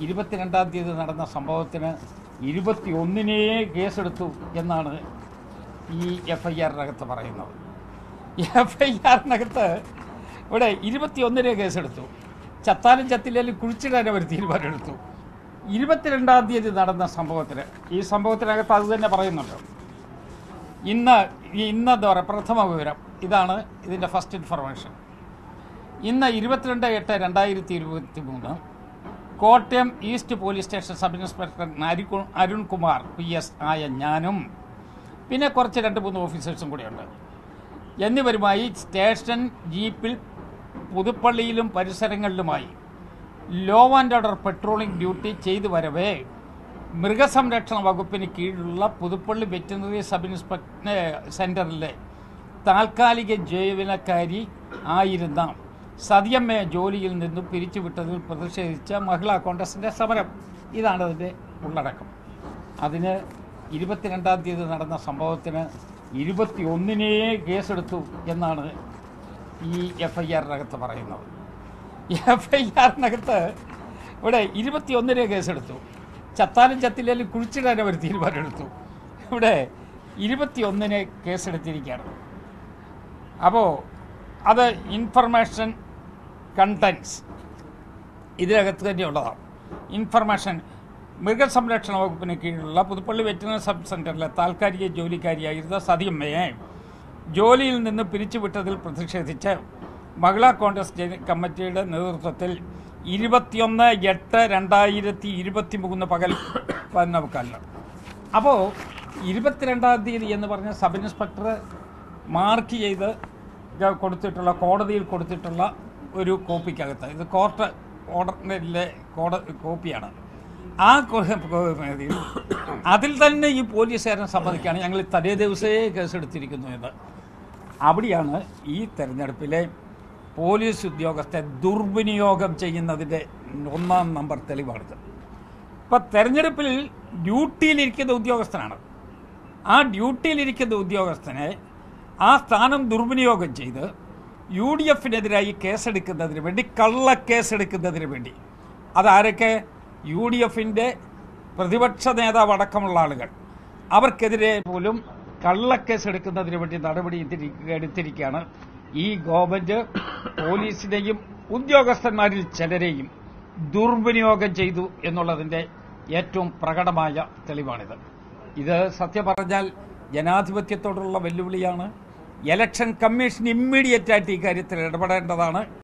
ഇരുപത്തിരണ്ടാം തീയതി നടന്ന സംഭവത്തിന് ഇരുപത്തി ഒന്നിനേ കേസെടുത്തു എന്നാണ് ഈ എഫ് ഐ ആറിനകത്ത് പറയുന്നത് എഫ് ഐ ആറിനകത്ത് ഇവിടെ ഇരുപത്തിയൊന്നിനെ കേസെടുത്തു ചത്താലും ചത്തില്ലേലും കുഴിച്ചിടാൻ അവർ തീരുമാനമെടുത്തു ഇരുപത്തിരണ്ടാം തീയതി നടന്ന സംഭവത്തിന് ഈ സംഭവത്തിനകത്ത് അത് തന്നെ പറയുന്നുണ്ട് ഇന്ന് ഈ ഇന്ന് എന്താ പറയുക പ്രഥമ വിവരം ഇതാണ് ഇതിൻ്റെ ഫസ്റ്റ് ഇൻഫർമേഷൻ ഇന്ന് ഇരുപത്തിരണ്ട് എട്ട് രണ്ടായിരത്തി ഇരുപത്തി മൂന്ന് Kottayam east police station sub inspector അരിക്കു അരുൺകുമാർ പി എസ് ആയ ഞാനും പിന്നെ കുറച്ച് രണ്ട് മൂന്ന് ഓഫീസേഴ്സും കൂടെയുണ്ട് എന്നിവരുമായി സ്റ്റേഷൻ ജീപ്പിൽ പുതുപ്പള്ളിയിലും പരിസരങ്ങളിലുമായി law and order patrolling duty ചെയ്തു വരവേ മൃഗസംരക്ഷണ വകുപ്പിന് കീഴിലുള്ള പുതുപ്പള്ളി വെറ്റിനറി സബ് ഇൻസ്പെക്ടർ സെൻറ്ററിലെ താൽക്കാലിക ജീവനക്കാരി ആയിരുന്ന സതിയമ്മയെ ജോലിയിൽ നിന്നും പിരിച്ചുവിട്ടതിൽ പ്രതിഷേധിച്ച മഹിളാ കോൺഗ്രസിൻ്റെ സമരം ഇതാണ് അതിൻ്റെ ഉള്ളടക്കം അതിന് ഇരുപത്തിരണ്ടാം തീയതി നടന്ന സംഭവത്തിന് ഇരുപത്തി ഒന്നിനേ കേസെടുത്തു എന്നാണ് ഈ എഫ് ഐ ആറിനകത്ത് പറയുന്നത് എഫ് ഐ ആറിനകത്ത് ഇവിടെ ഇരുപത്തിയൊന്നിനെ കേസെടുത്തു ചത്താലും ചത്തില്ലേലും കുഴിച്ചിടാൻ അവർ തീരുമാനമെടുത്തു ഇവിടെ ഇരുപത്തിയൊന്നിനെ കേസെടുത്തിരിക്കുകയാണ് അപ്പോൾ അത് ഇൻഫർമേഷൻ കണ്ടൻസ് ഇതിനകത്ത് തന്നെയുള്ളതാണ് ഇൻഫർമേഷൻ മൃഗസംരക്ഷണ വകുപ്പിന് കീഴിലുള്ള പുതുപ്പള്ളി വെറ്റിനറി സബ് സെൻറ്ററിലെ താൽക്കാലിക ജോലിക്കാരിയായിരുന്ന സതിയമ്മയെ ജോലിയിൽ നിന്ന് പിരിച്ചുവിട്ടതിൽ പ്രതിഷേധിച്ച് മഹിളാ കോൺഗ്രസ് ജന- കമ്മിറ്റിയുടെ നേതൃത്വത്തിൽ ഇരുപത്തിയൊന്ന് എട്ട് രണ്ടായിരത്തി ഇരുപത്തി മൂന്ന് പകൽ പതിനൊക്കാലിലാണ് അപ്പോൾ ഇരുപത്തിരണ്ടാം തീയതി എന്ന് പറഞ്ഞ സബ് ഇൻസ്പെക്ടർ മാർക്ക് ചെയ്ത് ഗ- കൊടുത്തിട്ടുള്ള കോടതിയിൽ കൊടുത്തിട്ടുള്ള ഒരു കോപ്പിക്കകത്ത് ഇത് കോർട്ട് ഓർഡറിലെ കോട കോപ്പിയാണ് ആ കോ- ഇതിൽ അതിൽ തന്നെ ഈ പോലീസുകാരൻ സമ്മതിക്കുകയാണ് ഞങ്ങൾ തലേ ദിവസമേ കേസെടുത്തിരിക്കുന്നു എന്ന് അവിടെയാണ് ഈ തെരഞ്ഞെടുപ്പിലെ പോലീസ് ഉദ്യോഗസ്ഥരെ ദുർവിനിയോഗം ചെയ്യുന്നതിൻ്റെ ഒന്നാം നമ്പർ തെളിവാണിത് ഇപ്പം തെരഞ്ഞെടുപ്പിൽ ഡ്യൂട്ടിയിലിരിക്കുന്ന ഉദ്യോഗസ്ഥനാണ് ആ ഡ്യൂട്ടിയിലിരിക്കുന്ന ഉദ്യോഗസ്ഥനെ ആ സ്ഥാനം ദുർവിനിയോഗം ചെയ്ത് യു ഡി എഫിനെതിരായി കേസെടുക്കുന്നതിന് വേണ്ടി കള്ളക്കേസെടുക്കുന്നതിന് വേണ്ടി അതാരൊക്കെ യു ഡി എഫിൻ്റെ പ്രതിപക്ഷ നേതാവ് അടക്കമുള്ള ആളുകൾ അവർക്കെതിരെ പോലും കള്ളക്കേസ് എടുക്കുന്നതിന് വേണ്ടി നടപടി എടുത്തിരി- എടുത്തിരിക്കുകയാണ് ഈ ഗവൺമെന്റ് പോലീസിനെയും ഉദ്യോഗസ്ഥന്മാരിൽ ചിലരെയും ദുർവിനിയോഗം ചെയ്തു എന്നുള്ളതിന്റെ ഏറ്റവും പ്രകടമായ തെളിവാണിത് ഇത് സത്യം പറഞ്ഞാൽ ജനാധിപത്യത്തോടുള്ള വെല്ലുവിളിയാണ് ഇലക്ഷൻ കമ്മീഷൻ ഇമ്മീഡിയറ്റ് ആയിട്ട് ഈ കാര്യത്തിൽ ഇടപെടേണ്ടതാണ്